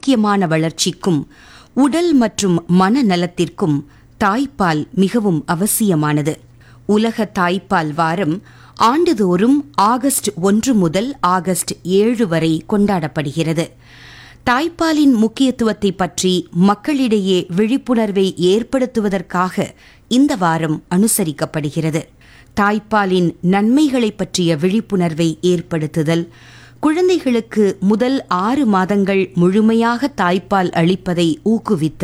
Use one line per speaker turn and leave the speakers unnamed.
ஆரோக்கியமான வளர்ச்சிக்கும் உடல் மற்றும் மனநலத்திற்கும் தாய்ப்பால் மிகவும் அவசியமானது உலக தாய்ப்பால் வாரம் ஆண்டுதோறும் ஆகஸ்ட் ஒன்று முதல் ஆகஸ்ட் ஏழு வரை கொண்டாடப்படுகிறது தாய்ப்பாலின் முக்கியத்துவத்தை பற்றி மக்களிடையே விழிப்புணர்வை ஏற்படுத்துவதற்காக இந்த வாரம் அனுசரிக்கப்படுகிறது தாய்ப்பாலின் நன்மைகளை பற்றிய விழிப்புணர்வை ஏற்படுத்துதல் குழந்தைகளுக்கு முதல் ஆறு மாதங்கள் முழுமையாக தாய்ப்பால் அளிப்பதை ஊக்குவித்தல்